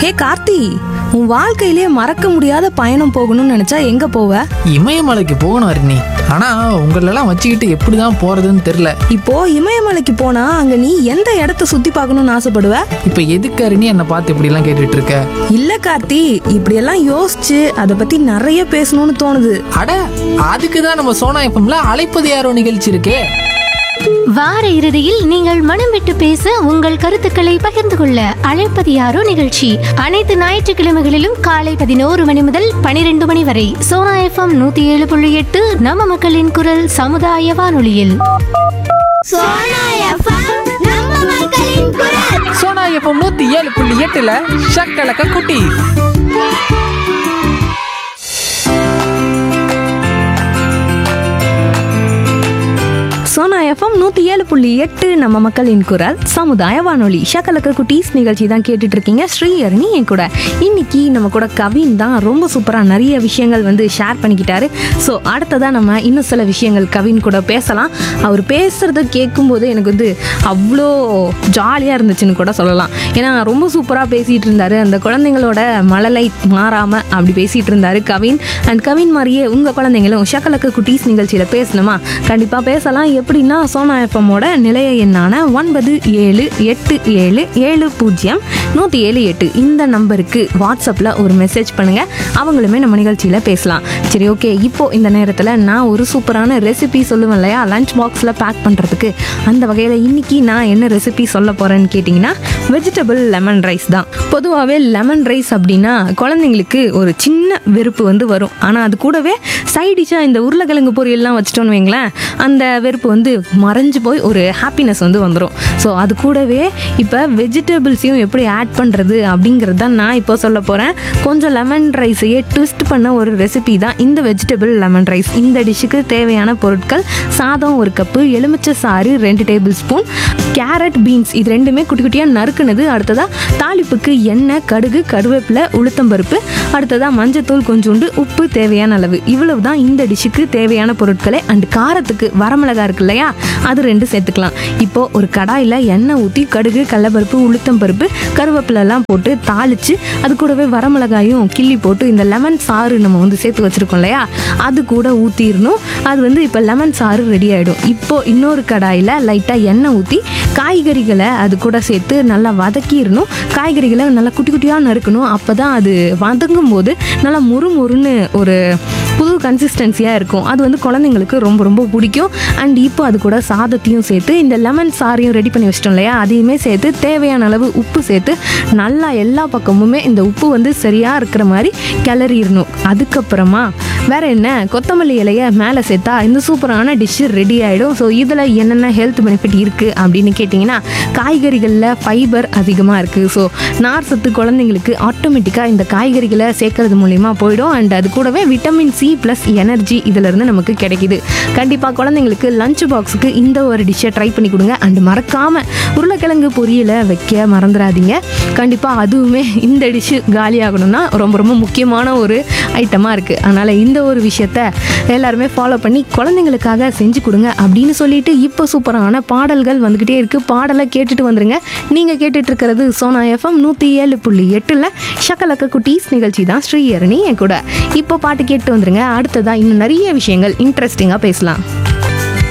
ஹே கார்த்தி உன் வாழ்க்கையிலே மறக்க முடியாத பயணம் போகணும்னு நினைச்சா எங்க போவ இமயமலைக்கு போகணும் அருணி ஆனா உங்களெல்லாம் வச்சுக்கிட்டு எப்படிதான் போறதுன்னு தெரியல இப்போ இமயமலைக்கு போனா அங்க நீ எந்த இடத்த சுத்தி பார்க்கணும்னு ஆசைப்படுவ இப்ப எதுக்கு அருணி என்னை பார்த்து இப்படி எல்லாம் கேட்டுட்டு இருக்க இல்ல கார்த்தி இப்படியெல்லாம் யோசிச்சு அதை பத்தி நிறைய பேசணும்னு தோணுது அட அதுக்கு தான் நம்ம சோனா எஃப்எம்ல அழைப்பது யாரோ நிகழ்ச்சி இருக்கே வார இறுதியில் நீங்கள் மனம் விட்டு பேச உங்கள் கருத்துக்களை பகிர்ந்து கொள்ள அழைப்பது யாரோ நிகழ்ச்சி அனைத்து ஞாயிற்றுக்கிழமைகளிலும் காலை பதினோரு மணி முதல் பனிரெண்டு மணி வரை சோனா எஃப்எம் நூத்தி ஏழு புள்ளி எட்டு நம்ம மக்களின் குரல் சமுதாய வானொலியில் சோனா எஃப்எம் நூத்தி ஏழு புள்ளி எட்டுல ஷக்கலக்க குட்டி சோனா எஃப்எம் நூத்தி ஏழு புள்ளி எட்டு நம்ம மக்களின் குரல் சமுதாய வானொலி ஷக்கலக்க குட்டீஸ் நிகழ்ச்சி தான் கேட்டுட்டு இருக்கீங்க ஸ்ரீஹரணி என் கூட இன்னைக்கு நம்ம கூட கவின் தான் ரொம்ப சூப்பரா நிறைய விஷயங்கள் வந்து ஷேர் பண்ணிக்கிட்டாரு ஸோ அடுத்ததா நம்ம இன்னும் சில விஷயங்கள் கவின் கூட பேசலாம் அவர் பேசுறத கேட்கும்போது எனக்கு வந்து அவ்வளோ ஜாலியாக இருந்துச்சுன்னு கூட சொல்லலாம் ஏன்னா ரொம்ப சூப்பராக பேசிகிட்டு இருந்தாரு அந்த குழந்தைங்களோட மழலை மாறாமல் அப்படி பேசிகிட்டு இருந்தாரு கவின் அண்ட் கவின் மாதிரியே உங்கள் குழந்தைங்களும் ஷக்கலக்க குட்டீஸ் நிகழ்ச்சியில் பேசணுமா கண்டிப்பாக பேசலாம் எப்படின்னா சோனா எஃப்எம்மோட நிலைய எண்ணான ஒன்பது ஏழு எட்டு ஏழு ஏழு பூஜ்ஜியம் நூற்றி ஏழு எட்டு இந்த நம்பருக்கு வாட்ஸ்அப்பில் ஒரு மெசேஜ் பண்ணுங்கள் அவங்களுமே நம்ம நிகழ்ச்சியில் பேசலாம் சரி ஓகே இப்போ இந்த நேரத்தில் நான் ஒரு சூப்பரான ரெசிபி சொல்லுவேன் இல்லையா லஞ்ச் பாக்ஸில் பேக் பண்ணுறதுக்கு அந்த வகையில் இன்னைக்கு நான் என்ன ரெசிபி சொல்ல போகிறேன்னு கேட்டிங்கன்னா வெஜிடபிள் லெமன் ரைஸ் தான் பொதுவாகவே லெமன் ரைஸ் அப்படின்னா குழந்தைங்களுக்கு ஒரு சின்ன வெறுப்பு வந்து வரும் ஆனால் அது கூடவே சைடிஷாக இந்த உருளைக்கிழங்கு பொரியல்லாம் வச்சிட்டோன்னு வைங்களேன் அந்த வெறுப்பு வந்து மறைஞ்சு போய் ஒரு ஹாப்பினஸ் வந்து வந்துடும் ஸோ அது கூடவே இப்போ வெஜிடபிள்ஸையும் எப்படி ஆட் பண்ணுறது அப்படிங்கிறது தான் நான் இப்போ சொல்ல போகிறேன் கொஞ்சம் லெமன் ரைஸையே ட்விஸ்ட் பண்ண ஒரு ரெசிபி தான் இந்த வெஜிடபிள் லெமன் ரைஸ் இந்த டிஷ்ஷுக்கு தேவையான பொருட்கள் சாதம் ஒரு கப்பு எலுமிச்சை சாறு ரெண்டு டேபிள் ஸ்பூன் கேரட் பீன்ஸ் இது ரெண்டுமே குட்டி குட்டியாக நறுக்குனது அடுத்ததாக தாளிப்புக்கு எண்ணெய் கடுகு கருவேப்பிலை உளுத்தம்பருப்பு அடுத்ததாக மஞ்சத்தூள் கொஞ்சோண்டு உப்பு தேவையான அளவு இவ்வளவு தான் இந்த டிஷ்ஷுக்கு தேவையான பொருட்களே அண்ட் காரத்துக்கு வரமிளகா இருக்கு இல்லையா அது ரெண்டு சேர்த்துக்கலாம் இப்போ ஒரு கடாயில் எண்ணெய் ஊற்றி கடுகு கடலப்பருப்பு உளுத்தம்பருப்பு கருவேப்பிலெல்லாம் போட்டு தாளித்து அது கூடவே வரமிளகாயும் கிள்ளி போட்டு இந்த லெமன் சாறு நம்ம வந்து சேர்த்து வச்சுருக்கோம் இல்லையா அது கூட ஊற்றிடணும் அது வந்து இப்போ லெமன் சாறு ரெடி ஆகிடும் இப்போ இன்னொரு கடாயில் லைட்டாக எண்ணெய் ஊற்றி காய்கறிகளை அது கூட சேர்த்து நல்லா வதக்கிடணும் காய்கறிகளை நல்லா குட்டி குட்டியாக நறுக்கணும் அப்போ தான் அது வதங்கும் போது நல்லா முறு முறுன்னு ஒரு புது கன்சிஸ்டன்சியாக இருக்கும் அது வந்து குழந்தைங்களுக்கு ரொம்ப ரொம்ப பிடிக்கும் அண்ட் இப்போ அது கூட சாதத்தையும் சேர்த்து இந்த லெமன் சாறையும் ரெடி பண்ணி வச்சிட்டோம் இல்லையா அதையுமே சேர்த்து தேவையான அளவு உப்பு சேர்த்து நல்லா எல்லா பக்கமுமே இந்த உப்பு வந்து சரியாக இருக்கிற மாதிரி கிளறிடணும் அதுக்கப்புறமா வேற என்ன கொத்தமல்லி இலைய மேலே சேர்த்தா இந்த சூப்பரான டிஷ்ஷு ரெடி ஆகிடும் ஸோ இதில் என்னென்ன ஹெல்த் பெனிஃபிட் இருக்குது அப்படின்னு கேட்டிங்கன்னா காய்கறிகளில் ஃபைபர் அதிகமாக இருக்குது ஸோ நார் சத்து குழந்தைங்களுக்கு ஆட்டோமேட்டிக்காக இந்த காய்கறிகளை சேர்க்கறது மூலிமா போயிடும் அண்ட் அது கூடவே விட்டமின் சி ப்ளஸ் எனர்ஜி இதிலிருந்து நமக்கு கிடைக்குது கண்டிப்பாக குழந்தைங்களுக்கு லஞ்ச் பாக்ஸுக்கு இந்த ஒரு டிஷ்ஷை ட்ரை பண்ணி கொடுங்க அண்ட் மறக்காமல் உருளைக்கிழங்கு பொரியலை வைக்க மறந்துடாதீங்க கண்டிப்பாக அதுவுமே இந்த டிஷ்ஷு காலியாகணும்னா ரொம்ப ரொம்ப முக்கியமான ஒரு ஐட்டமாக இருக்குது அதனால் இந்த ஒரு விஷயத்த எல்லாருமே ஃபாலோ பண்ணி குழந்தைங்களுக்காக செஞ்சு கொடுங்க அப்படின்னு சொல்லிட்டு இப்போ சூப்பரான பாடல்கள் வந்துக்கிட்டே இருக்குது பாடலை கேட்டுட்டு வந்துருங்க நீங்கள் கேட்டுட்டு இருக்கிறது சோனா எஃப்எம் நூற்றி ஏழு புள்ளி எட்டில் ஷக்கலக்க குட்டீஸ் நிகழ்ச்சி தான் ஸ்ரீஹரணி என் கூட இப்போ பாட்டு கேட்டு வந்துருங்க அடுத்ததாக இன்னும் நிறைய விஷயங்கள் இன்ட்ரெஸ்டிங்காக பேசலாம்